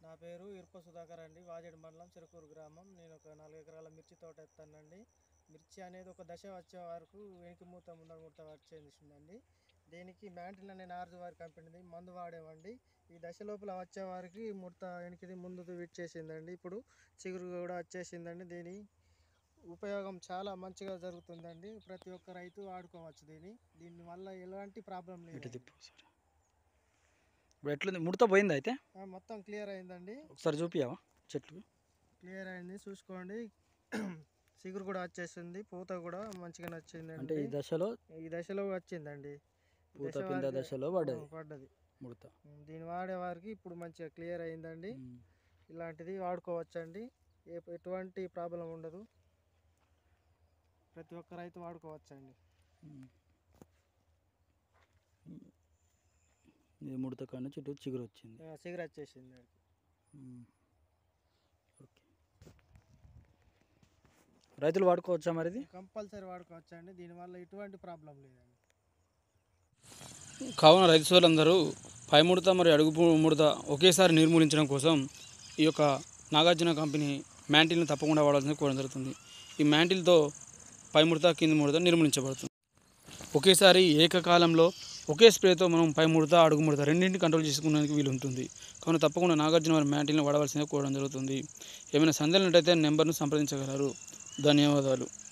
నా పేరు ఇరుప సుధాకర్ అండి వాజేడు మండలం చిరుకూరు గ్రామం నేను ఒక నాలుగు ఎకరాల మిర్చి తోట ఎత్తానండి మిర్చి అనేది ఒక దశ వచ్చే వరకు వెనక మూత ముందర మూత వచ్చేసిందండి దీనికి మ్యాంటిల్ అనే నార్జ్ వారి కంపెనీది మందు వాడేవండి ఈ దశ లోపల వచ్చే వారికి ముడత వెనకది ముందు విచ్చేసిందండి ఇప్పుడు చిగురు కూడా వచ్చేసిందండి దీని ఉపయోగం చాలా మంచిగా జరుగుతుందండి ప్రతి ఒక్క రైతు వాడుకోవచ్చు దీన్ని దీనివల్ల ఎలాంటి ప్రాబ్లం ఇటు లేదు తిప్పు ఒకసారి ఇప్పుడు ఎట్లుంది ముడత పోయింది అయితే మొత్తం క్లియర్ అయిందండి ఒకసారి చూపియావా చెట్లు క్లియర్ అయింది చూసుకోండి చిగురు కూడా వచ్చేసింది పూత కూడా మంచిగా అంటే నచ్చిందండి ఈ దశలో ఈ దశలో వచ్చింది ఈ పూత దశ పింద వరకు- దశలో పడ్డది ఆ, పడ్డది ముడత ఉమ్, దీన్ని వాడే వారికి ఇప్పుడు మంచిగా క్లియర్ అయిందండి ఉమ్. ఇలాంటిది వాడుకోవచ్చండి ఏ ఎటువంటి ప్రాబ్లం ఉండదు ప్రతి ఒక్క రైతు వాడుకోవచ్చండి ఉమ్. ఇది ముడత కాడ నుంచి ఇటు చిగురు వచ్చింది ఆ, చిగురు వచ్చేసింది దానికి. ఉమ్. ఓకే రైతులు వాడుకోవచ్చా మరి ఇది కంపల్సరీ వాడుకోవచ్చండి దీనివల్ల ఎటువంటి ప్రాబ్లం లేదండి కావున రైతు సోదరులందరూ పై ముడత మరియు అడుగు పు- ముడత ఒకేసారి నిర్మూలించడం కోసం ఈ యొక్క నాగార్జున కంపెనీ మ్యాంటిల్ని తప్పకుండా వాడాల్సింది కోరడం జరుగుతుంది ఈ మ్యాంటిల్తో పై ముడత కింది ముడత నిర్మూలించబడుతుంది ఒకేసారి ఏకకాలంలో ఒకే స్ప్రేతో మనం పై ముడత అడుగు ముడత రెండింటిని కంట్రోల్ చేసుకునేందుకు వీలు ఉంటుంది కావున తప్పకుండా నాగార్జున వారి మ్యాంటిల్ని వాడవలసిందే కోరడం జరుగుతుంది ఏమైనా సందేహాలు ఉన్నట్టయితే నెంబర్ను సంప్రదించగలరు ధన్యవాదాలు